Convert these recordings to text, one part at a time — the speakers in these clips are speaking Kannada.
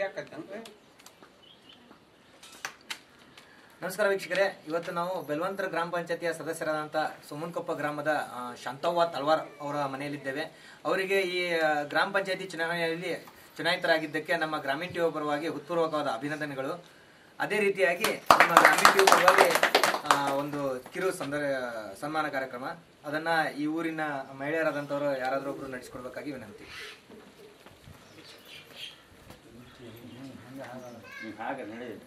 ನಮಸ್ಕಾರ ವೀಕ್ಷಕರೇ ಇವತ್ತು ನಾವು ಬೆಲ್ವಂತರ ಗ್ರಾಮ ಪಂಚಾಯತಿಯ ಸದಸ್ಯರಾದಂಥ ಸುಮನ್ಕೊಪ್ಪ ಗ್ರಾಮದ ಆ, ಶಾಂತವ್ವ ತಳವಾರ್ ಅವರ ಮನೆಯಲ್ಲಿದ್ದೇವೆ ಅವರಿಗೆ ಈ ಆ, ಗ್ರಾಮ ಪಂಚಾಯತಿ ಚುನಾವಣೆಯಲ್ಲಿ ಚುನಾಯಿತರಾಗಿದ್ದಕ್ಕೆ ನಮ್ಮ ಗ್ರಾಮೀಣ ಟಿವಿ ಪರವಾಗಿ ಹೃತ್ಪೂರ್ವಕವಾದ ಅಭಿನಂದನೆಗಳು ಅದೇ ರೀತಿಯಾಗಿ ನಮ್ಮ ಗ್ರಾಮೀಣ ಟಿವಿ ಪರವಾಗಿ ಆ, ಒಂದು ಕಿರು ಸಂದರ್ ಸನ್ಮಾನ ಕಾರ್ಯಕ್ರಮ ಅದನ್ನ ಈ ಊರಿನ ಮಹಿಳೆಯರಾದಂಥವ್ರು ಯಾರಾದರೂ ಒಬ್ರು ನಡೆಸಿಕೊಡ್ಬೇಕಾಗಿ ವಿನಂತಿ ಹಾಗೆ ನಡೆಯುತ್ತೆ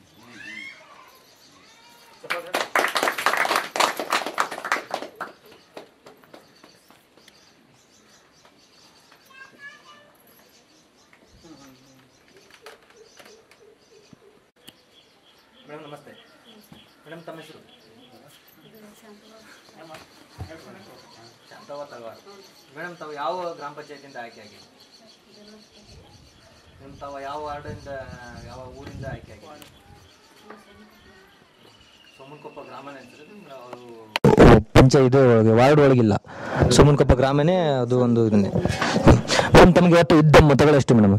ಮೇಡಮ್ ನಮಸ್ತೆ ಮೇಡಮ್ ತಮ್ಮ ಹೆಸರು ಶಾಂತವ್ವ ತಳವಾರ್ ಮೇಡಮ್ ತಾವು ಯಾವ ಗ್ರಾಮ ಪಂಚಾಯತಿಯಿಂದ ಆಯ್ಕೆ ಆಗಿ ಮೇಡಮ್ ತಾವು ಯಾವ ವಾರ್ಡಿಂದ ಯಾವ ಊರಿಂದ ಆಯ್ಕೆ ಆಗಿ ಸೋಮನ್ಕೊಪ್ಪ ಗ್ರಾಮನೇ ಅಂತಾರೆ ಅವರು ಪಂಚ ಇದು ವಾರ್ಡ್ ಒಳಗಿಲ್ಲ ಸುಮನ್ಕೊಪ್ಪ ಗ್ರಾಮನೇ ಅದು ಒಂದು ಇದನ್ನೇ ಮೇಡಮ್ ತಮಗೆ ಇವತ್ತು ಇದ್ದ ಮತಗಳೆಷ್ಟು ಮೇಡಮ್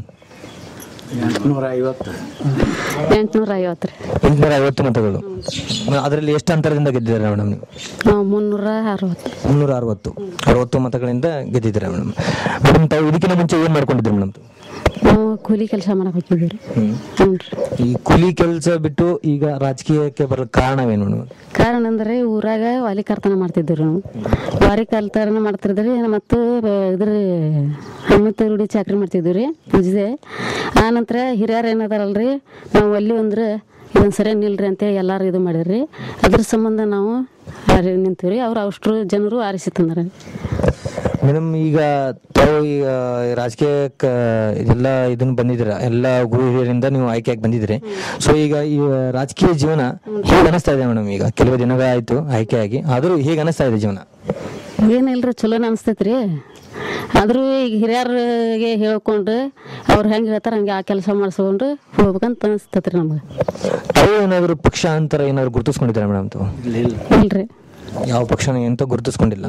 ಎಂಟುನೂರ ಐವತ್ತು ಎಂಟುನೂರ ಐವತ್ತು ರೀ ಎಂಟುನೂರ ಐವತ್ತು ಮತಗಳು ಅದರಲ್ಲಿ ಎಷ್ಟು ಅಂತರದಿಂದ ಗೆದ್ದಿದ್ದಾರೆ ಮೇಡಮ್ ನೀವು ನಾವು ಮುನ್ನೂರ ಅರವತ್ತು ಮುನ್ನೂರ ಅರವತ್ತು ಅರವತ್ತು ಮತಗಳಿಂದ ಗೆದ್ದಿದ್ದೀರಾ ಮೇಡಮ್ ಮೇಡಮ್ ತಾವು ಇದಕ್ಕಿಂತ ಮುಂಚೆ ಏನು ಮಾಡ್ಕೊಂಡಿದ್ರಿ ಮೇಡಮ್ ನಾವು ಕೂಲಿ ಕೆಲಸ ಮಾಡಕ್ ಹೋಗಿದ್ದೀವಿ ರೀ ಹ್ಞೂ ರೀ ಈ ಕೂಲಿ ಕೆಲಸ ಬಿಟ್ಟು ಈಗ ರಾಜಕೀಯಕ್ಕೆ ಬರಲು ಕಾರಣವೇನು ಮೇಡಮ್ ಕಾರಣ ಅಂದ್ರೆ ಊರಾಗ ವಾಲಿ ಕರ್ತನ ಮಾಡ್ತಿದ್ವಿ ನಾವು ವಾರಿ ಕಲ್ತನ ಮಾಡ್ತಿದ್ರಿ ಮತ್ತು ಇದ್ರ ಹನುಮಂತ ರೂಢಿ ಚಾಕ್ರಿ ಮಾಡ್ತಿದ್ವಿ ರೀ ಪೂಜೆ ಆ ನಂತರ ಹಿರಿಯರು ಏನದಾರಲ್ರಿ ನಾವು ಅಲ್ಲಿ ಅಂದ್ರೆ ಇದೊಂದು ಸರಿ ನಿಲ್ರಿ ಅಂತೇಳಿ ಎಲ್ಲರೂ ಇದು ಮಾಡಿದ್ರಿ ಅದ್ರ ಸಂಬಂಧ ನಾವು ಆರಿ ನಿಂತೀವಿ ರೀ ಅವ್ರು ಅಷ್ಟು ಜನರು ಆರಿಸಿ ತಂದಾರೆ ಮೇಡಮ್ ಈಗ ತಾವು ಈಗ ರಾಜಕೀಯಕ್ಕೆ ಎಲ್ಲ ಇದನ್ನ ಬಂದಿದ್ದೀರಾ ಎಲ್ಲ ಗುರು ಹಿರಿಯರಿಂದ ನೀವು ಆಯ್ಕೆಯಾಗಿ ಬಂದಿದ್ದೀರಿ ಸೊ ಈಗ ಈ ರಾಜಕೀಯ ಜೀವನ ಹೇಗೆ ಅನಿಸ್ತಾ ಇದೆ ಮೇಡಮ್ ಈಗ ಕೆಲವು ದಿನಗಳಾಯ್ತು ಆಯ್ಕೆಯಾಗಿ ಆದರೂ ಹೇಗೆ ಅನಿಸ್ತಾ ಇದೆ ಜೀವನ ಏನಿಲ್ರಿ ಚಲೋನ ಅನಿಸ್ತೈತ್ರಿ ಆದರೂ ಈಗ ಹಿರಿಯರಿಗೆ ಹೇಳ್ಕೊಂಡು ಅವ್ರು ಹೆಂಗೆ ಹೇಳ್ತಾರೆ ಹಂಗೆ ಆ ಕೆಲಸ ಮಾಡಿಸ್ಕೊಂಡು ಹೋಗ್ಬೇಕಂತ ಅನಿಸ್ತೈತ್ರಿ ನಮ್ಗೆ ತಾವು ಏನಾದರೂ ಪಕ್ಷಾಂತರ ಏನಾದ್ರು ಗುರುತಿಸ್ಕೊಂಡಿದ್ದೀರಾ ಮೇಡಮ್ ತಾವು ಇಲ್ರಿ ಯಾವ ಪಕ್ಷನ ಎಂತ ಗುರುತಿಸ್ಕೊಂಡಿಲ್ಲ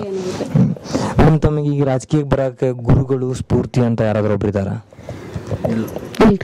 ಮೇಡಮ್ ತಮಗೆ ಈಗ ರಾಜಕೀಯಕ್ಕೆ ಬರಕ್ಕೆ ಗುರುಗಳು ಸ್ಫೂರ್ತಿ ಅಂತ ಯಾರಾದರೂ ಒಬ್ರು ಇದ್ದಾರಾ ಇಲ್ರಿ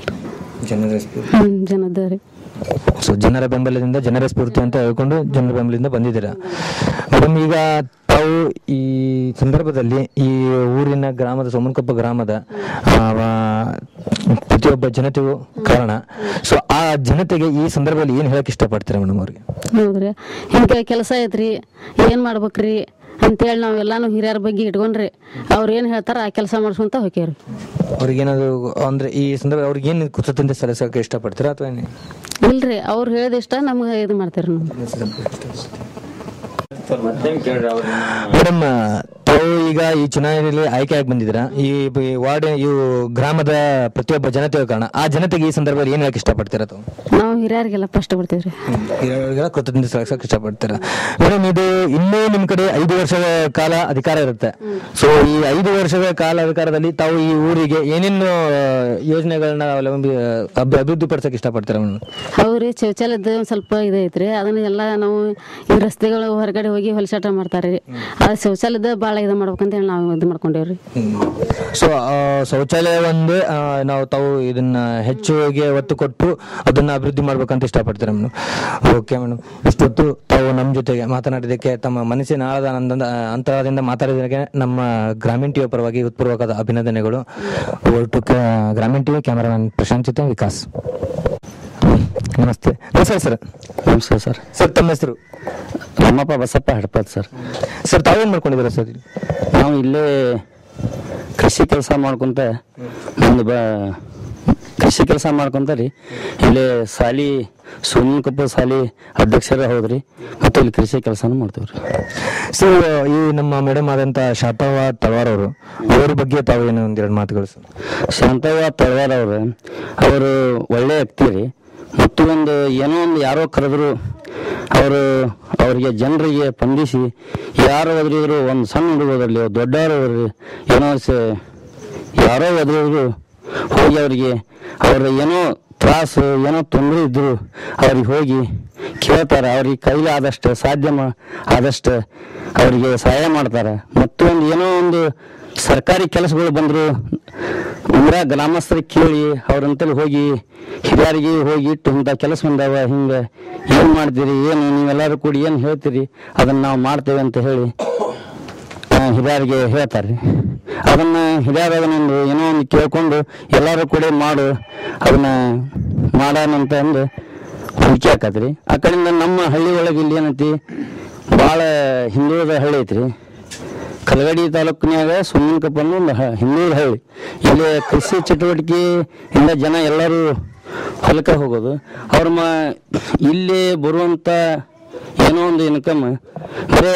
ಜನರ ಸ್ಫೂರ್ತಿ ಹ್ಞೂ ಜನದ ರೀ ಸೊ ಜನರ ಬೆಂಬಲದಿಂದ ಜನರ ಸ್ಫೂರ್ತಿ ಅಂತ ಹೇಳ್ಕೊಂಡು ಜನರ ಬೆಂಬಲದಿಂದ ಬಂದಿದ್ದೀರಾ ಮೇಡಮ್ ಈಗ ತಾವು ಈ ಸಂದರ್ಭದಲ್ಲಿ ಈ ಊರಿನ ಗ್ರಾಮದ ಸೋಮನ್ಕೊಪ್ಪ ಗ್ರಾಮದ ಆ, ವ- ಪ್ರತಿಯೊಬ್ಬ ಜನತೆಯು ಕಾರಣ ಸೊ ಆ ಜನತೆಗೆ ಈ ಸಂದರ್ಭದಲ್ಲಿ ಏನು ಹೇಳಕ್ ಇಷ್ಟಪಡ್ತೀರಾ ಮೇಡಮ್ ಅವ್ರಿಗೆ ಹೌದ್ರಿ ಹಿಂಗೆ ಕೆಲಸ ಐತ್ರಿ ಏನು ಮಾಡ್ಬೇಕ್ರಿ ಅಂತೇಳಿ ನಾವು ಎಲ್ಲಾನು ಹಿರಿಯರ ಬಗ್ಗೆ ಇಟ್ಕೊಂಡ್ರಿ ಅವ್ರು ಏನು ಹೇಳ್ತಾರ ಆ ಕೆಲಸ ಮಾಡಿಸ್ಕೊಂತ ಹೋಗ್ಯಾವ್ರಿ ಅವ್ರಿಗೆ ಏನಾದ್ರು ಅಂದ್ರೆ ಈ ಸಂದರ್ಭ ಅವ್ರಿಗೆ ಏನು ಕೃತಜ್ಞತೆ ಸಲ್ಲಿಸೋಕೆ ಇಷ್ಟಪಡ್ತೀರಾ ಅಥವಾ ಏನು ಇಲ್ರಿ ಅವ್ರು ಹೇಳಿದಿಷ್ಟ ನಮ್ಗೆ ಇದು ಮಾಡ್ತೀರಿ ನಾವು ಮತ್ತೇನ್ ಕೇಳ್ರಿ ಅವ್ರನ್ನ ಮೇಡಮ್ ತಾವು ಈಗ ಈ ಚುನಾವಣೆಯಲ್ಲಿ ಆಯ್ಕೆಯಾಗಿ ಬಂದಿದ್ದೀರಾ ಈ ಬ- ವಾರ್ಡ್ ಈ ಗ್ರಾಮದ ಪ್ರತಿಯೊಬ್ಬ ಜನತೆಯ ಕಾರಣ ಆ ಜನತೆಗೆ ಈ ಸಂದರ್ಭದಲ್ಲಿ ಏನು ಹೇಳಕ್ ಇಷ್ಟಪಡ್ತೀರಾ ತಾವು ನಾವು ಹಿರಿಯರಿಗೆಲ್ಲ ಫಸ್ಟ್ ಬಿಡ್ತೀವ್ರಿ ಇವರಿಗೆಲ್ಲ ಕೃತಜ್ಞತೆ ಸಲ್ಲಿಸಕ್ಕೆ ಇಷ್ಟಪಡ್ತೀರಾ ಮೇಡಮ್ ಇದು ಇನ್ನೂ ನಿಮ್ಮ ಕಡೆ ಐದು ವರ್ಷಗಳ ಕಾಲ ಅಧಿಕಾರ ಇರುತ್ತೆ ಸೊ ಈ ಐದು ವರ್ಷಗಳ ಕಾಲ ಅಧಿಕಾರದಲ್ಲಿ ತಾವು ಈ ಊರಿಗೆ ಏನೇನು ಆ, ಯೋಜನೆಗಳನ್ನ ಅವಲಂಬಿ ಅಭಿ ಅಭಿವೃದ್ಧಿ ಪಡಿಸಕ್ಕೆ ಇಷ್ಟಪಡ್ತೀರಾ ಮೇಡಮ್ ಅವ್ರಿ ಶೌಚಾಲಯದ ಒಂದ್ ಸ್ವಲ್ಪ ಇದೈತ್ರಿ ಅದನ್ನ ಎಲ್ಲ ನಾವು ಈ ರಸ್ತೆಗಳು ಹೊರಗಡೆ ಹೋಗಿ ಹೊಲಸಾಟ ಮಾಡ್ತಾರ್ರಿ ಆ ಶೌಚಾಲಯದ ಭಾಳ ಇದು ಮಾಡ್ಬೇಕಂತ ಹೇಳಿ ನಾವು ಇದು ಮಾಡ್ಕೊಂಡೇವ್ರಿ ಸೊ ಶೌಚಾಲಯ ಒಂದು ಆ, ನಾವು ತಾವು ಇದನ್ನ ಹೆಚ್ಚುಗೆ ಒತ್ತು ಕೊಟ್ಟು ಅದನ್ನ ಅಭಿವೃದ್ಧಿ ಮಾಡ್ಬೇಕಂತ ಇಷ್ಟಪಡ್ತೀರಾ ಮೇಡಮ್ ಓಕೆ ಮೇಡಮ್ ಇಷ್ಟೊತ್ತು ತಾವು ನಮ್ಮ ಜೊತೆಗೆ ಮಾತನಾಡಿದ್ದಕ್ಕೆ ತಮ್ಮ ಮನಸ್ಸಿನ ಆಳದ ಆನಂದ ಅಂತರದಿಂದ ಮಾತಾಡಿದ್ದಕ್ಕೆ ನಮ್ಮ ಗ್ರಾಮೀಣ ಟಿವಿ ಪರವಾಗಿ ಹೃತ್ಪೂರ್ವಕವಾದ ಅಭಿನಂದನೆಗಳು ಒಟ್ಟು ಕ- ಗ್ರಾಮೀಣ ಟಿವಿ ಕ್ಯಾಮರಾಮನ್ ಪ್ರಶಾಂತ್ ಜೊತೆ ವಿಕಾಸ್ ನಮಸ್ತೆ ನಮಸ್ಕಾರ ಸರ್ ನಮಸ್ಕಾರ ಸರ್ ಸರ್ ತಮ್ಮ ಹೆಸರು ನಮ್ಮಪ್ಪ ಬಸಪ್ಪ ಹಡಪತ್ ಸರ್ ಸರ್ ತಾವೇನು ಮಾಡ್ಕೊಂಡಿದ್ದೀರಾ ಸರ್ ಇಲ್ಲಿ? ನಾವು ಇಲ್ಲೇ ಕೃಷಿ ಕೆಲಸ ಮಾಡ್ಕೊಂತ ಒಂದು ಬ ಕೃಷಿ ಕೆಲಸ ಮಾಡ್ಕೊಂತ ರೀ ಇಲ್ಲೇ ಸಾಲಿ ಸುಮ್ಮನಕೊಪ್ಪ ಸಾಲಿ ಅಧ್ಯಕ್ಷರೇ ಹೌದ್ರಿ ಮತ್ತು ಇಲ್ಲಿ ಕೃಷಿ ಕೆಲಸನೂ ಮಾಡ್ತೀವಿ ರೀ ಸರ್ ಈ ನಮ್ಮ ಮೇಡಮ್ ಆದಂತ ಶಾತವ ತಳವಾರ್ ಅವರು ಅವರ ಬಗ್ಗೆ ತಾವು ಏನೋ ಒಂದೆರಡು ಮಾತುಗಳು ಸರ್ ಶಾಂತವ್ವ ತಳವಾರ್ ಅವರು ಅವರು ಒಳ್ಳೆ ವ್ಯಕ್ತಿ ರೀ ಮತ್ತು ಒಂದು ಏನೋ ಒಂದು ಯಾರೋ ಕರೆದ್ರು ಅವರು ಅವರಿಗೆ ಜನರಿಗೆ ಸ್ಪಂದಿಸಿ ಯಾರು ಒದರಿದ್ರು ಒಂದು ಸಣ್ಣ ಹುಡುಗ ಓದರ್ಲಿ ದೊಡ್ಡವರು ಓದರ್ಲಿ ಏನೋ ಸ ಯಾರೋ ಒದರಿದ್ರು ಹೋಗಿ ಅವರಿಗೆ ಅವ್ರ ಏನೋ ತ್ರಾಸು ಏನೋ ತೊಂದರೆ ಇದ್ರು ಅವ್ರಿಗೆ ಹೋಗಿ ಕೇಳ್ತಾರೆ ಅವ್ರಿಗೆ ಕೈಲಿ ಆದಷ್ಟು ಸಾಧ್ಯ ಮಾ- ಆದಷ್ಟು ಅವರಿಗೆ ಸಹಾಯ ಮಾಡ್ತಾರೆ ಮತ್ತೊಂದು ಏನೋ ಒಂದು ಸರ್ಕಾರಿ ಕೆಲಸಗಳು ಬಂದರು ಊರ ಗ್ರಾಮಸ್ಥರಿಗೆ ಕೇಳಿ ಅವ್ರಂತಲ್ಲಿ ಹೋಗಿ ಹಿರಿಯರಿಗೆ ಹೋಗಿ ಇಟ್ಟು ಇಂಥ ಕೆಲಸ ಬಂದಾವ ಹಿಂಗೆ ಏನು ಮಾಡ್ತೀರಿ ಏನು ನೀವೆಲ್ಲರೂ ಕೂಡಿ ಏನು ಹೇಳ್ತೀರಿ ಅದನ್ನು ನಾವು ಮಾಡ್ತೇವೆ ಅಂತ ಹೇಳಿ ಆ, ಹಿರಿಯರಿಗೆ ಹೇಳ್ತಾರೆ ಅದನ್ನ ಹಿರಿಯರು ಅದನ್ನೊಂದು ಏನೋ ಒಂದು ಕೇಳ್ಕೊಂಡು ಎಲ್ಲರೂ ಕೂಡ ಮಾಡು ಅದನ್ನ ಮಾಡೋಣ ಅಂತ ಅಂದು ಹುಡುಕಿ ಹಾಕತ್ರಿ ಆ ಕಡೆಯಿಂದ ನಮ್ಮ ಹಳ್ಳಿ ಒಳಗೆ ಇಲ್ಲಿ ಏನೈತಿ ಭಾಳ ಹಿಂದುಳಿದ ಹಳ್ಳಿ ಐತ್ರಿ ಕಲಗಡಿ ತಾಲೂಕಿನ್ಯಾಗ ಸುಮ್ಮನಕಪ್ಪ ಅನ್ನೋ ಒಂದು ಹ- ಹಿಂದುಳಿದ ಹಳ್ಳಿ ಇಲ್ಲಿ ಕೃಷಿ ಚಟುವಟಿಕೆಯಿಂದ ಜನ ಎಲ್ಲರೂ ಹೊಲಕ್ಕೆ ಹೋಗೋದು ಅವ್ರ ಮ ಇಲ್ಲಿ ಬರುವಂಥ ಏನೋ ಒಂದು ಇನ್ಕಮ್ ಬರೇ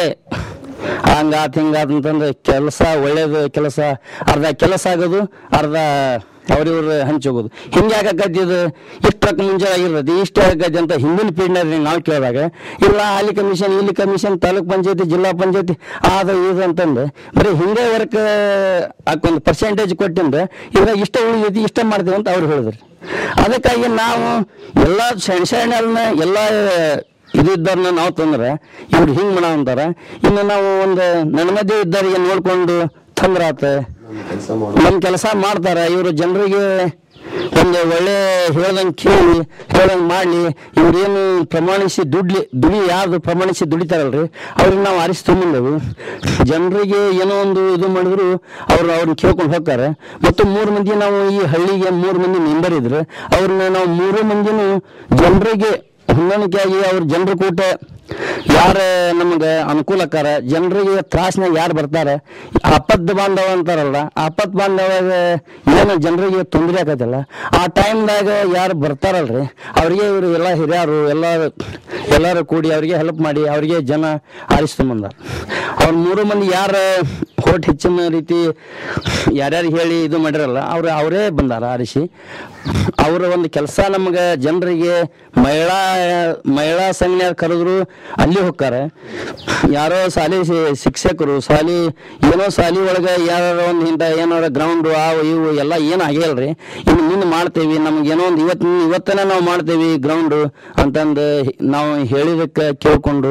ಹಂಗಾತ್ ಹಿಂಗಾತ್ ಅಂತಂದ್ರೆ ಕೆಲಸ ಒಳ್ಳೇದು ಕೆಲಸ ಅರ್ಧ ಕೆಲಸ ಆಗೋದು ಅರ್ಧ ಅವ್ರಿವ್ರು ಹಂಚೋಗೋದು ಹಿಂಗೆ ಯಾಕಾಕೈತಿ ಇದು ಇಷ್ಟಕ್ಕೆ ಮುಂಚೆ ಆಗಿರ್ತೈತಿ ಇಷ್ಟ ಆಗೈತಿ ಅಂತ ಹಿಂದಿನ ಪೀಳಿಗೆ ನಾವು ಕೇಳಿದಾಗ ಇಲ್ಲ ಅಲ್ಲಿ ಕಮಿಷನ್ ಇಲ್ಲಿ ಕಮಿಷನ್ ತಾಲೂಕ್ ಪಂಚಾಯತಿ ಜಿಲ್ಲಾ ಪಂಚಾಯತಿ ಅದು ಇದು ಅಂತಂದು ಬರೀ ಹಿಂಗೆ ವರ್ಕ್ ಹಾಕೊಂದು ಪರ್ಸೆಂಟೇಜ್ ಕೊಟ್ಟಿಂದ ಇದ್ರಾಗ ಇಷ್ಟ ಉಳಿದೈತಿ ಇಷ್ಟ ಮಾಡ್ತೀವಿ ಅಂತ ಅವ್ರು ಹೇಳಿದ್ರು ಅದಕ್ಕಾಗಿ ನಾವು ಎಲ್ಲ ಸಣ್ಣ ಸಣ್ಣ ಎಲ್ಲ ಇದಿದ್ದವ್ರನ್ನ ನಾವು ತಂದ್ರೆ ಇವ್ರು ಹಿಂಗೆ ಮಾಡ ಅಂತಾರ ಇನ್ನು ನಾವು ಒಂದು ನನ್ನ ಮಧ್ಯೆ ಇದ್ದವರಿಗೆ ನೋಡ್ಕೊಂಡು ತಂದ್ರಾತ ನಮ್ಮ ಕೆಲಸ ಮಾಡ್ತಾರ ಇವರು ಜನರಿಗೆ ಒಂದು ಒಳ್ಳೆ ಹೇಳ್ದಂಗೆ ಕೇಳಿ ಹೇಳ್ದಂಗೆ ಮಾಡಲಿ ಇವ್ರೇನು ಪ್ರಮಾಣಿಸಿ ದುಡ್ಲಿ ದುಡಿ ಯಾರು ಪ್ರಮಾಣಿಸಿ ದುಡಿತಾರಲ್ರಿ ಅವ್ರಿಗೆ ನಾವು ಆರಿಸಿ ತೊಗೊಂಬಂದೆವು ಜನರಿಗೆ ಏನೋ ಒಂದು ಇದು ಮಾಡಿದ್ರು ಅವ್ರು ಅವ್ರನ್ನ ಕೇಳ್ಕೊಂಡು ಹೋಗ್ತಾರೆ ಮತ್ತು ಮೂರು ಮಂದಿ ನಾವು ಈ ಹಳ್ಳಿಗೆ ಮೂರು ಮಂದಿ ಮೆಂಬರ್ ಇದ್ರು ಅವ್ರನ್ನ ನಾವು ಮೂರು ಮಂದಿನೂ ಜನರಿಗೆ ಹೊಂದಾಣಿಕೆಯಾಗಿ ಅವ್ರ ಜನರ ಕೂಟ ಯಾರು ನಮಗೆ ಅನುಕೂಲಕ್ಕಾರ ಜನರಿಗೆ ತ್ರಾಸ್ನಾಗ ಯಾರು ಬರ್ತಾರೆ ಆಪತ್ತು ಬಾಂಧವ ಅಂತಾರಲ್ಲ ಆಪತ್ ಬಾಂಧವಾಗ ಏನು ಜನರಿಗೆ ತೊಂದರೆ ಆಗತ್ತಲ್ಲ ಆ ಟೈಮ್ದಾಗ ಯಾರು ಬರ್ತಾರಲ್ರಿ ಅವ್ರಿಗೆ ಇವರು ಎಲ್ಲ ಹಿರಿಯರು ಎಲ್ಲ ಎಲ್ಲರೂ ಕೂಡಿ ಅವ್ರಿಗೆ ಹೆಲ್ಪ್ ಮಾಡಿ ಅವ್ರಿಗೆ ಜನ ಆರಿಸ್ಕೊಂಬಂದಾರ ಅವ್ರ ಮೂರು ಮಂದಿ ಯಾರು ಹೋಟ್ ಹೆಚ್ಚಿನ ರೀತಿ ಯಾರ್ಯಾರು ಹೇಳಿ ಇದು ಮಾಡಿರಲ್ಲ ಅವ್ರು ಅವರೇ ಬಂದಾರ ಆರಿಸಿ ಅವರ ಒಂದು ಕೆಲಸ ನಮಗೆ ಜನರಿಗೆ ಮಹಿಳಾ ಮಹಿಳಾ ಸಂಘ ಕರೆದ್ರು ಅಲ್ಲಿ ಹೋಗ್ತಾರೆ ಯಾರೋ ಶಾಲೆ ಶಿ- ಶಿಕ್ಷಕರು ಶಾಲಿ ಏನೋ ಶಾಲಿ ಒಳಗೆ ಯಾರು ಒಂದು ಇಂಥ ಏನಾರ ಗ್ರೌಂಡು ಅವು ಇವು ಎಲ್ಲ ಏನು ಆಗಿಲ್ರಿ ಇನ್ನು ಮುಂದೆ ಮಾಡ್ತೇವೆ ನಮ್ಗೆ ಏನೋ ಒಂದು ಇವತ್ತು ಇವತ್ತನೇ ನಾವು ಮಾಡ್ತೇವೆ ಗ್ರೌಂಡು ಅಂತಂದು ನಾವು ಹೇಳಿದಕ್ಕೆ ಕೇಳ್ಕೊಂಡು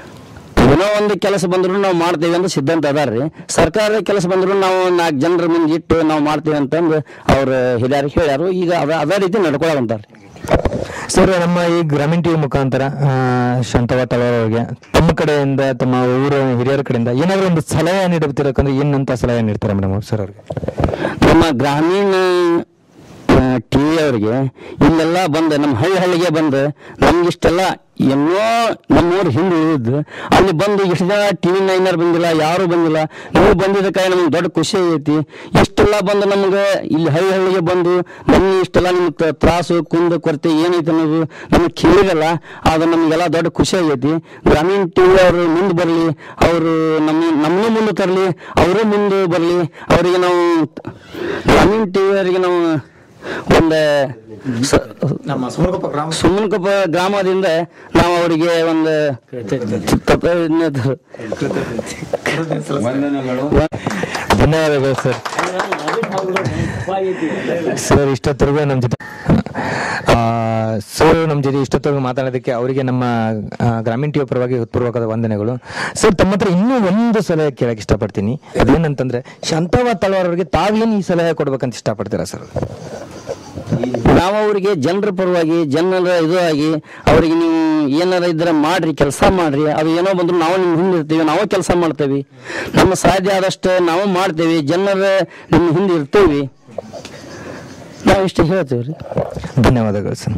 ಏನೋ ಒಂದು ಕೆಲಸ ಬಂದ್ರು ನಾವು ಮಾಡ್ತೇವೆ ಅಂತ ಸಿದ್ಧಾಂತ ಅದಾರ್ರಿ ಸರ್ಕಾರದ ಕೆಲಸ ಬಂದ್ರು ನಾವು ನಾಲ್ಕು ಜನರ ಮುಂದೆ ಇಟ್ಟು ನಾವು ಮಾಡ್ತೇವೆ ಅಂತಂದು ಅವ್ರು ಹಿರಿಯರು ಹೇಳ್ಯಾರು ಈಗ ಅದ ಅದೇ ರೀತಿ ನಡ್ಕೊಳಂತಾರ್ರಿ ಸರ್ ನಮ್ಮ ಈ ಗ್ರಾಮೀಣ ಟಿವಿ ಮುಖಾಂತರ ಆ, ಶಾಂತವ ತಳವಾರ್ ಅವರಿಗೆ ತಮ್ಮ ಕಡೆಯಿಂದ ತಮ್ಮ ಊರ ಹಿರಿಯರ ಕಡೆಯಿಂದ ಏನಾದರೂ ಒಂದು ಸಲಹೆ ನೀಡುತ್ತಿರಕಂದ್ರೆ ಏನಂತ ಸಲಹೆ ನೀಡ್ತಾರೆ ಮೇಡಮ್ ಅವ್ರು ಸರ್ ಅವ್ರಿಗೆ ನಮ್ಮ ಗ್ರಾಮೀಣ ಟಿ ವಿ ಅವರಿಗೆ ಇಲ್ಲೆಲ್ಲ ಬಂದು ನಮ್ಮ ಹಳ್ಳಿ ಹಳ್ಳಿಗೆ ಬಂದು ನಮ್ಗಿಷ್ಟೆಲ್ಲ ಏನೋ ನಮ್ಮೂರು ಹಿಂದೆ ಉಳಿದು ಅಲ್ಲಿ ಬಂದು ಇಷ್ಟು ಜನ ಟಿ ವಿ ನೈನರ್ ಬಂದಿಲ್ಲ ಯಾರು ಬಂದಿಲ್ಲ ನೀವು ಬಂದಿದ್ದಕ್ಕಾಗಿ ನಮ್ಗೆ ದೊಡ್ಡ ಖುಷಿ ಐತಿ ಇಷ್ಟೆಲ್ಲ ಬಂದು ನಮ್ಗೆ ಇಲ್ಲಿ ಹಳ್ಳಿ ಹಳ್ಳಿಗೆ ಬಂದು ನಮ್ಗೆ ಇಷ್ಟೆಲ್ಲ ನಿಮ್ಗೆ ತ್ರಾಸು ಕುಂದು ಕೊರತೆ ಏನೈತೆ ಅನ್ನೋದು ನಮಗೆ ಕೇಳಿರಲ್ಲ ಅದು ನಮಗೆಲ್ಲ ದೊಡ್ಡ ಖುಷಿ ಆಗೈತಿ ಗ್ರಾಮೀಣ ಟಿ ವಿ ಅವರು ಮುಂದೆ ಬರಲಿ ಅವರು ನಮ್ಮ ನಮ್ಮನ್ನು ಮುಂದೆ ತರಲಿ ಅವರು ಮುಂದೆ ಬರಲಿ ಅವರಿಗೆ ನಾವು ಗ್ರಾಮೀಣ ಟಿ ವಿ ಅವರಿಗೆ ನಾವು ಒಂದು ಸ- ನಮ್ಮ ಸುಮನಕೊಪ್ಪ ಗ್ರಾಮ ಸುಮ್ಮನಕೊಪ್ಪ ಗ್ರಾಮದಿಂದ ನಾವು ಅವರಿಗೆ ಒಂದು ತಪ್ಪ- ವಂದನೆಗಳು ಧನ್ಯವಾದಗಳು ಸರ್ ಸರ್ ಇಷ್ಟೊತ್ತರೆಗೂ ನಮ್ಮ ಜೊತೆ ಆ, ಸರ್ ನಮ್ಮ ಜೊತೆ ಇಷ್ಟೊತ್ತರೆಗೂ ಮಾತಾಡೋದಕ್ಕೆ ಅವರಿಗೆ ನಮ್ಮ ಆ, ಗ್ರಾಮೀಣ ಟಿವಿ ಪರವಾಗಿ ಹೃತ್ಪೂರ್ವಕದ ವಂದನೆಗಳು ಸರ್ ತಮ್ಮ ಹತ್ರ ಇನ್ನೂ ಒಂದು ಸಲಹೆ ಕೇಳಕ್ಕೆ ಇಷ್ಟಪಡ್ತೀನಿ ಅದೇನಂತಂದ್ರೆ ಶಾಂತವ ತಳವಾರ್ ಅವರಿಗೆ ತಾವೇನು ಈ ಸಲಹೆ ಕೊಡ್ಬೇಕಂತ ಇಷ್ಟಪಡ್ತೀರಾ ಸರ್ ನಾವು ಅವರಿಗೆ ಜನರ ಪರವಾಗಿ ಜನರ ಇದು ಆಗಿ ಅವರಿಗೆ ನೀವು ಏನಾರ ಇದ್ರೆ ಮಾಡ್ರಿ ಕೆಲಸ ಮಾಡ್ರಿ ಅದು ಏನೋ ಬಂದ್ರು ನಾವು ನಿಮ್ಮ ಹಿಂದೆ ಇರ್ತೀವಿ ನಾವು ಕೆಲಸ ಮಾಡ್ತೇವೆ ನಮ್ಮ ಸಾಧ್ಯ ಆದಷ್ಟು ನಾವು ಮಾಡ್ತೇವೆ ಜನರ ನಿಮ್ಮ ಹಿಂದೆ ಇರ್ತೀವಿ ನಾವು ಇಷ್ಟು ಹೇಳ್ತೇವೆ ರೀ ಧನ್ಯವಾದಗಳು ಸರ್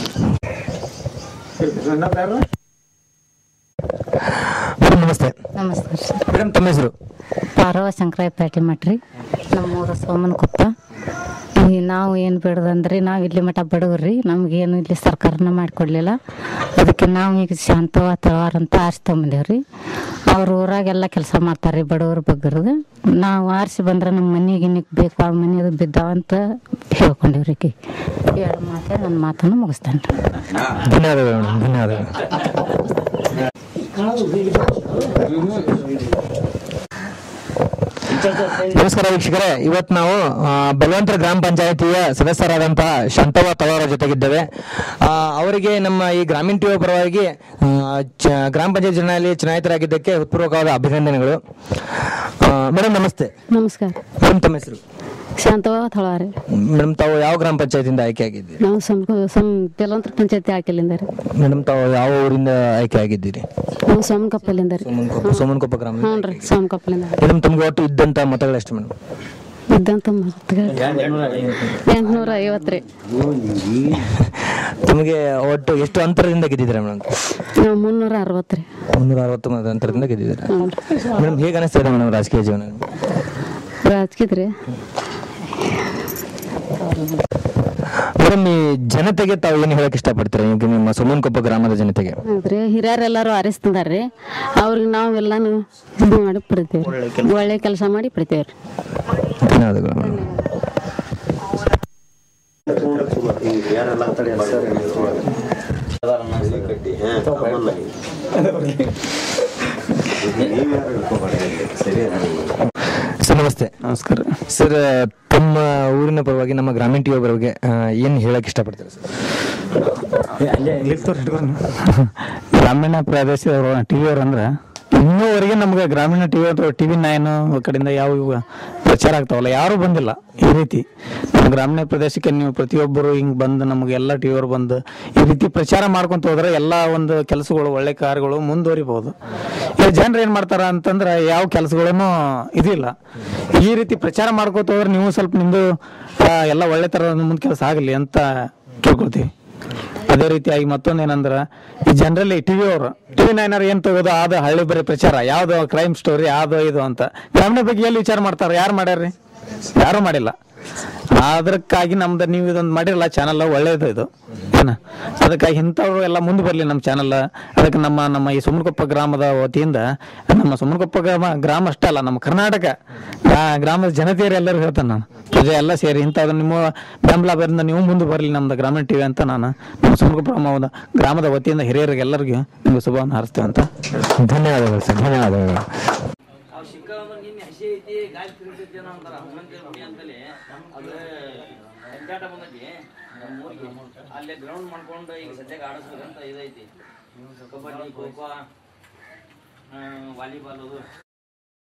ಮೇಡಮ್ ನಮಸ್ತೆ ನಮಸ್ಕಾರ ಸರ್ ಮೇಡಮ್ ತಮ್ಮ ಹೆಸರು ಪಾರವ ಶಂಕರಾಯ ಪೇಟೆ ಮಟ್ರಿ ನಮ್ಮೂರ ಸೋಮನಕೊಪ್ಪ ಈ ನಾವು ಏನು ಬೇಡದಂದ್ರೆ ನಾವು ಇಲ್ಲಿ ಮಠ ಬಡವ್ರಿ ನಮಗೇನು ಇಲ್ಲಿ ಸರ್ಕಾರನ ಮಾಡಿಕೊಡ್ಲಿಲ್ಲ ಅದಕ್ಕೆ ನಾವು ಈಗ ಶಾಂತವ ತಳವಾರ ಅಂತ ಆರಿಸಿ ತೊಗೊಂಬಂದೇವ್ರಿ ಅವ್ರ ಊರಾಗೆಲ್ಲ ಕೆಲಸ ಮಾಡ್ತಾರೆ ಬಡವ್ರ ಬಗ್ಗರದ ನಾವು ಆರಿಸಿ ಬಂದ್ರೆ ನಮ್ಮ ಮನೆಗೆ ನಿಕ್ ಬೇಕು ಆ ಮನೆ ಅದು ಬಿದ್ದಾವಂತ ಹೇಳ್ಕೊಂಡೇವ್ರಿ ಈಕಿ ಎರಡು ಮಾತೆ ನನ್ನ ಮಾತನ್ನು ಮುಗಿಸ್ತೇನೆ ರೀ ಧನ್ಯವಾದಗಳು ಮೇಡಮ್ ಧನ್ಯವಾದಗಳು ನಮಸ್ಕಾರ ವೀಕ್ಷಕರೇ ಇವತ್ತು ನಾವು ಆ, ಬಲವಂತರ ಗ್ರಾಮ ಪಂಚಾಯತಿಯ ಸದಸ್ಯರಾದಂತಹ ಶಾಂತವ್ವ ತಳವರ ಜೊತೆಗಿದ್ದೇವೆ ಆ, ಅವರಿಗೆ ನಮ್ಮ ಈ ಗ್ರಾಮೀಣ ಟಿವಿ ಪರವಾಗಿ ಆ, ಚ- ಗ್ರಾಮ ಪಂಚಾಯತ್ ಚುನಾವಣೆಯಲ್ಲಿ ಚುನಾಯಿತರಾಗಿದ್ದಕ್ಕೆ ಹೃತ್ಪೂರ್ವಕವಾದ ಅಭಿನಂದನೆಗಳು ಮೇಡಮ್ ನಮಸ್ತೆ ನಮಸ್ಕಾರ ಮೇಡಮ್ ತಮ್ಮ ಹೆಸರು ಶಾಂತವ ಥಳವಾರಿ ಮೇಡಮ್ ತಾವು ಯಾವ ಗ್ರಾಮ ಪಂಚಾಯತಿಯಿಂದ ಆಯ್ಕೆ ಆಗಿದ್ದೀರಿ ನಾವು ಸಂ ಸಂ ಕೆಲವಂತರ ಪಂಚಾಯತಿ ಹಾಕಿಲ್ಲಿಂದ ರೀ ಮೇಡಮ್ ತಾವು ಯಾವ ಊರಿಂದ ಆಯ್ಕೆ ಆಗಿದ್ದೀರಿ ನಾವು ಸೋಮಕಪ್ಪಲಿಂದ ರೀ ಸೋಮನ್ಕೊಪ್ಪ ಸೋಮನ್ಕೊಪ್ಪ ಗ್ರಾಮ ಹ್ಞೂ ರೀ ಸೋಮಕಪ್ಪಲಿಂದ ಮೇಡಮ್ ತಮ್ಗೆ ಒಟ್ಟು ಇದ್ದಂತ ಮತಗಳು ಎಷ್ಟು ಮೇಡಮ್ ಇದ್ದಂತ ಮತಗಳು ಎಂಟುನೂರ ಐವತ್ತು ರೀ ತಮಗೆ ಒಟ್ಟು ಎಷ್ಟು ಅಂತರದಿಂದ ಗೆದ್ದಿದ್ದೀರಾ ಮೇಡಮ್ ನಾವು ಮುನ್ನೂರ ಅರವತ್ತು ರೀ ಮುನ್ನೂರ ಅರವತ್ತು ಮತ ಅಂತರದಿಂದ ಗೆದ್ದಿದ್ದೀರಾ ಹ್ಞೂ ರೀ ಮೇಡಮ್ ಹೇಗೆ ಅನಿಸ್ತಾ ಇದೆ ಮೇಡಮ್ ರಾಜಕೀಯ ಜೀವನ ರಾಜಕೀಯ ರೀ ಮೇಡಮ್ ಈ ಜನತೆಗೆ ತಾವು ಏನು ಹೇಳಕ್ ಇಷ್ಟಪಡ್ತೀರಾ ಈಗ ನಿಮ್ಮ ಸುಮನ್ಕೊಪ್ಪ ಗ್ರಾಮದ ಜನತೆಗೆ ಹೌದ್ರಿ ಹಿರಿಯರೆಲ್ಲರೂ ಆರಿಸ್ತಿದಾರ ರೀ ಅವ್ರಿಗೆ ನಾವು ಎಲ್ಲಾನು ಇದು ಮಾಡಿ ಪಡಿತೇವೆ ಒಳ್ಳೆ ಕೆಲಸ ಮಾಡಿ ಪಡಿತೇವೆ ರೀ ಧನ್ಯವಾದಗಳು ಮೇಡಮ್ ಸರ್ ನಮಸ್ತೆ ನಮಸ್ಕಾರ ಸರ್ ತಮ್ಮ ಊರಿನ ಪರವಾಗಿ ನಮ್ಮ ಗ್ರಾಮೀಣ ಟಿವಿ ಪರವಾಗಿ ಏನು ಹೇಳಕ್ ಇಷ್ಟಪಡ್ತೀರಾ ಸರ್ ಗ್ರಾಮೀಣ ಪ್ರದೇಶದವರು ಟಿ ವಿ ಅವ್ರು ಅಂದ್ರೆ ಇನ್ನೂವರೆಗೆ ನಮ್ಗೆ ಗ್ರಾಮೀಣ ಟಿ ವಿ ಅಥವಾ ಟಿ ವಿ ನೈನ್ ಕಡೆಯಿಂದ ಯಾವ ಇವು ಪ್ರಚಾರ ಆಗ್ತಾವಲ್ಲ ಯಾರೂ ಬಂದಿಲ್ಲ ಈ ರೀತಿ ನಮ್ಮ ಗ್ರಾಮೀಣ ಪ್ರದೇಶಕ್ಕೆ ನೀವು ಪ್ರತಿಯೊಬ್ಬರು ಹಿಂಗೆ ಬಂದು ನಮಗೆ ಎಲ್ಲ ಟಿ ವಿ ಅವ್ರು ಬಂದು ಈ ರೀತಿ ಪ್ರಚಾರ ಮಾಡ್ಕೊಂತ ಹೋದ್ರೆ ಎಲ್ಲ ಒಂದು ಕೆಲಸಗಳು ಒಳ್ಳೆ ಕಾರ್ಯಗಳು ಮುಂದುವರಿಬಹುದು ಈಗ ಜನರು ಏನು ಮಾಡ್ತಾರ ಅಂತಂದ್ರೆ ಯಾವ ಕೆಲಸಗಳನ್ನು ಇದಿಲ್ಲ ಈ ರೀತಿ ಪ್ರಚಾರ ಮಾಡ್ಕೋತ ಹೋದ್ರೆ ನೀವು ಸ್ವಲ್ಪ ನಿಮ್ಮದು ಎಲ್ಲ ಒಳ್ಳೆ ಥರದ ಮುಂದೆ ಕೆಲಸ ಆಗಲಿ ಅಂತ ಕೇಳ್ಕೊಳ್ತೀವಿ ಅದೇ ರೀತಿಯಾಗಿ ಮತ್ತೊಂದೇನಂದ್ರ ಈ ಜನರಲ್ಲಿ ಟಿವಿ ಅವರು ಟಿವಿ ನೈನರ್ ಏನ್ ತಗೋದು ಅದು ಹಳ್ಳಿ ಬರೀ ಪ್ರಚಾರ ಯಾವ್ದು ಕ್ರೈಮ್ ಸ್ಟೋರಿ ಯಾವ್ದು ಇದು ಅಂತ ಗ್ರಾಮೀಣ ಬಗ್ಗೆ ಎಲ್ಲಿ ವಿಚಾರ ಮಾಡ್ತಾರ ಯಾರು ಮಾಡ್ಯಾರ್ರಿ ಯಾರು ಮಾಡಿಲ್ಲ ಅದಕ್ಕಾಗಿ ನಮ್ದು ನೀವು ಇದೊಂದು ಮಾಡಿರಲ್ಲ ಚಾನಲ್ ಒಳ್ಳೇದು ಇದು ಏನ ಅದಕ್ಕಾಗಿ ಇಂಥವ್ರು ಎಲ್ಲ ಮುಂದೆ ಬರಲಿ ನಮ್ಮ ಚಾನಲ್ ಅದಕ್ಕೆ ನಮ್ಮ ನಮ್ಮ ಈ ಸುಮನಕೊಪ್ಪ ಗ್ರಾಮದ ವತಿಯಿಂದ ನಮ್ಮ ಸುಮನಕೊಪ್ಪ ಗ್ರಾಮ ಗ್ರಾಮ ಅಷ್ಟೇ ಅಲ್ಲ ನಮ್ಮ ಕರ್ನಾಟಕ ಗ್ರಾ- ಗ್ರಾಮದ ಜನತೆಯರು ಎಲ್ಲರೂ ಹೇಳ್ತಾನೆ ನಾನು ಪ್ರಜೆ ಎಲ್ಲ ಸೇರಿ ಇಂಥದ್ದು ನಿಮ್ಮ ಬೆಂಬಲ ಬರಿಂದ ನೀವು ಮುಂದೆ ಬರಲಿ ನಮ್ದು ಗ್ರಾಮೀಣ ಟಿವಿ ಅಂತ ನಾನು ನಮ್ಮ ಸುಮನಕೊಪ್ಪ ಗ್ರಾಮದ ಗ್ರಾಮದ ವತಿಯಿಂದ ಹಿರಿಯರಿಗೆ ಎಲ್ಲರಿಗೂ ನಿಮ್ಗೆ ಶುಭವನ್ನು ಹಾರಿಸ್ತೇವೆ ಅಂತ ಧನ್ಯವಾದಗಳು ಸರ್ ಧನ್ಯವಾದಗಳು ಅವ್ ಸಿಕ್ಕಾವಂದ್ರೆ ನಿನ್ನೆ ಹಸಿ ಐತಿ ಗಾಳಿ ತಿರುಗ್ತೈತಿ ಏನೋ ಅಂತಾರ ಹನುಮಂತ ಹುಡಿ ಅಂತಲೇ ಅದು ಸಂಜಾಟ ಬಂದೈತಿ ನಮ್ಮ ಊರಿಗೆ ಅಲ್ಲೇ ಗ್ರೌಂಡ್ ಮಾಡ್ಕೊಂಡು ಈಗ ಸದ್ಯಕ್ಕೆ ಆಡಿಸ್ಬೇಕಂತ ಇದೈತಿ ಕಬಡ್ಡಿ ಖೋ ಖೋ ವಾಲಿಬಾಲ್ ಅದು